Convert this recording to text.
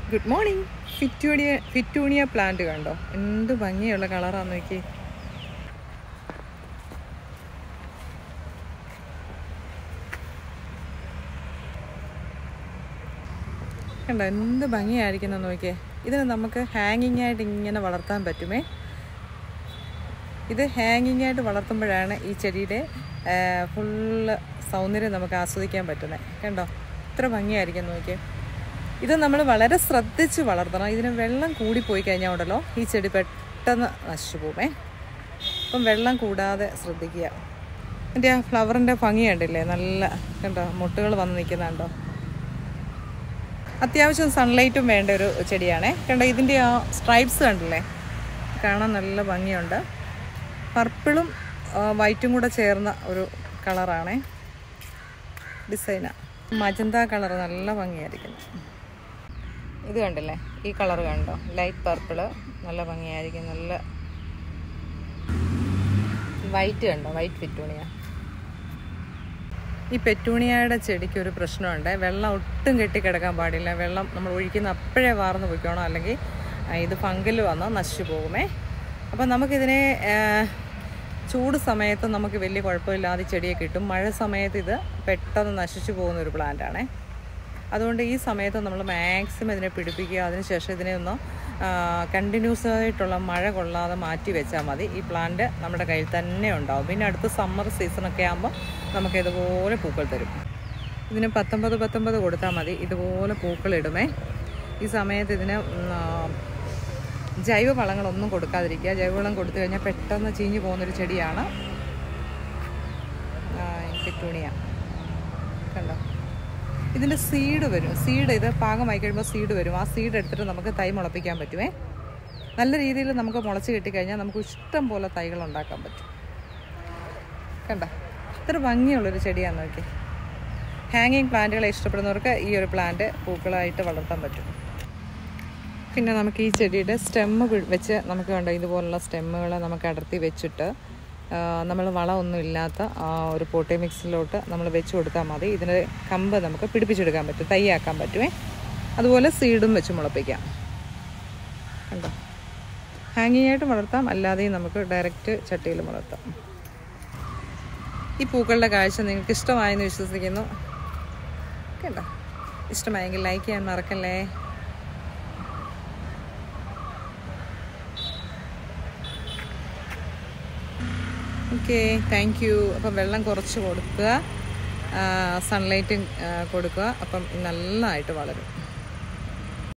good morning fittonia fittonia plant കണ്ടോ എന്ത് ഭംഗിയുള്ള കളറാന്ന് നോക്കി കണ്ടോ എന്ത് ഭംഗിയായിരിക്കുന്ന നോക്കിയേ ഇതിന് നമുക്ക് ഹാങ്ങിങ് ആയിട്ട് ഇങ്ങനെ വളർത്താൻ പറ്റുമേ ഇത് ഹാങ്ങിങ് ആയിട്ട് വളർത്തുമ്പോഴാണ് ഈ ചെടിയുടെ ഫുള്ള് സൗന്ദര്യം നമുക്ക് ആസ്വദിക്കാൻ പറ്റുന്നത് കണ്ടോ ഇത്ര ഭംഗിയായിരിക്കും നോക്കിയേ ഇത് നമ്മൾ വളരെ ശ്രദ്ധിച്ച് വളർത്തണം ഇതിന് വെള്ളം കൂടിപ്പോയി കഴിഞ്ഞാൽ ഉണ്ടല്ലോ ഈ ചെടി പെട്ടെന്ന് നശിച്ചു പോവേ അപ്പം വെള്ളം കൂടാതെ ശ്രദ്ധിക്കുക എൻ്റെ ആ ഫ്ലവറിൻ്റെ ഭംഗി കണ്ടില്ലേ നല്ല കണ്ടോ മുട്ടുകൾ വന്ന് നിൽക്കുന്നുണ്ടോ അത്യാവശ്യം സൺലൈറ്റും വേണ്ട ഒരു ചെടിയാണേ കണ്ടോ ഇതിൻ്റെ ആ സ്ട്രൈപ്സ് കണ്ടില്ലേ കാണാൻ നല്ല ഭംഗിയുണ്ട് പർപ്പിളും വൈറ്റും കൂടെ ചേർന്ന ഒരു കളറാണേ ഡിസൈനാണ് മജന്ത കളർ നല്ല ഭംഗിയായിരിക്കുന്നു ഇത് കണ്ടില്ലേ ഈ കളർ കണ്ടോ ലൈറ്റ് പർപ്പിള് നല്ല ഭംഗിയായിരിക്കും നല്ല വൈറ്റ് കണ്ടോ വൈറ്റ് പെറ്റൂണിയ ഈ പെറ്റൂണിയയുടെ ചെടിക്ക് ഒരു പ്രശ്നമുണ്ട് വെള്ളം ഒട്ടും കെട്ടിക്കിടക്കാൻ പാടില്ല വെള്ളം നമ്മൾ ഒഴിക്കുന്ന അപ്പോഴേ വാർന്ന് പൊയ്ക്കോണം അല്ലെങ്കിൽ ഇത് ഫംഗൽ വന്ന് നശിച്ചു പോകുമേ അപ്പം നമുക്കിതിനെ ചൂട് സമയത്ത് നമുക്ക് വലിയ കുഴപ്പമില്ലാതെ ചെടിയെ കിട്ടും മഴ സമയത്ത് ഇത് പെട്ടെന്ന് നശിച്ചു പോകുന്ന ഒരു പ്ലാന്റാണേ അതുകൊണ്ട് ഈ സമയത്ത് നമ്മൾ മാക്സിമം ഇതിനെ പിടിപ്പിക്കുക അതിനുശേഷം ഇതിനെ ഒന്ന് കണ്ടിന്യൂസ് ആയിട്ടുള്ള മഴ കൊള്ളാതെ മാറ്റി വെച്ചാൽ മതി ഈ പ്ലാന്റ് നമ്മുടെ കയ്യിൽ തന്നെ ഉണ്ടാവും പിന്നെ അടുത്ത സമ്മർ സീസണൊക്കെ ആകുമ്പോൾ നമുക്ക് ഇതുപോലെ പൂക്കൾ തരും ഇതിന് പത്തൊമ്പത് പത്തൊമ്പത് കൊടുത്താൽ മതി ഇതുപോലെ പൂക്കളിടുമേ ഈ സമയത്ത് ഇതിന് ജൈവ വളങ്ങളൊന്നും കൊടുക്കാതിരിക്കുക ജൈവവളം കൊടുത്തു കഴിഞ്ഞാൽ പെട്ടെന്ന് ചീഞ്ഞു പോകുന്നൊരു ചെടിയാണ് പെറ്റൂണിയ കണ്ടോ ഇതിൻ്റെ സീഡ് വരും സീഡ് ഇത് പാകമായി കഴിയുമ്പോൾ സീഡ് വരും ആ സീഡ് എടുത്തിട്ട് നമുക്ക് തൈ മുളപ്പിക്കാൻ പറ്റുമേ നല്ല രീതിയിൽ നമുക്ക് മുളച്ച് കിട്ടിക്കഴിഞ്ഞാൽ നമുക്ക് ഇഷ്ടം പോലെ തൈകൾ ഉണ്ടാക്കാൻ പറ്റും കണ്ട ഇത്ര ഭംഗിയുള്ളൊരു ചെടിയാണെന്ന് നോക്കി ഹാങ്ങിങ് പ്ലാന്റുകളെ ഇഷ്ടപ്പെടുന്നവർക്ക് ഈ ഒരു പ്ലാന്റ് പൂക്കളായിട്ട് വളർത്താൻ പറ്റും പിന്നെ നമുക്ക് ഈ ചെടിയുടെ സ്റ്റെമ്മ് വെച്ച് നമുക്ക് കണ്ടോ ഇതുപോലുള്ള സ്റ്റെമ്മുകൾ നമുക്ക് അടർത്തി വെച്ചിട്ട് നമ്മൾ വളമൊന്നും ഇല്ലാത്ത ഒരു പോട്ടി മിക്സിലോട്ട് നമ്മൾ വെച്ച് കൊടുത്താൽ മതി ഇതിന് കമ്പ് നമുക്ക് പിടിപ്പിച്ചെടുക്കാൻ പറ്റും തൈയാക്കാൻ പറ്റുമേ അതുപോലെ സീഡും വെച്ച് മുളപ്പിക്കാം കണ്ടോ ഹാങ്ങിങ് ആയിട്ട് വളർത്താം അല്ലാതെയും നമുക്ക് ഡയറക്റ്റ് ചട്ടിയിൽ വളർത്താം ഈ പൂക്കളുടെ കാഴ്ച നിങ്ങൾക്ക് ഇഷ്ടമായെന്ന് വിശ്വസിക്കുന്നു കണ്ടോ ഇഷ്ടമായെങ്കിൽ ലൈക്ക് ചെയ്യാൻ മറക്കല്ലേ ഓക്കെ താങ്ക് യു അപ്പം വെള്ളം കുറച്ച് കൊടുക്കുക സൺലൈറ്റും കൊടുക്കുക അപ്പം നല്ലതായിട്ട് വളരും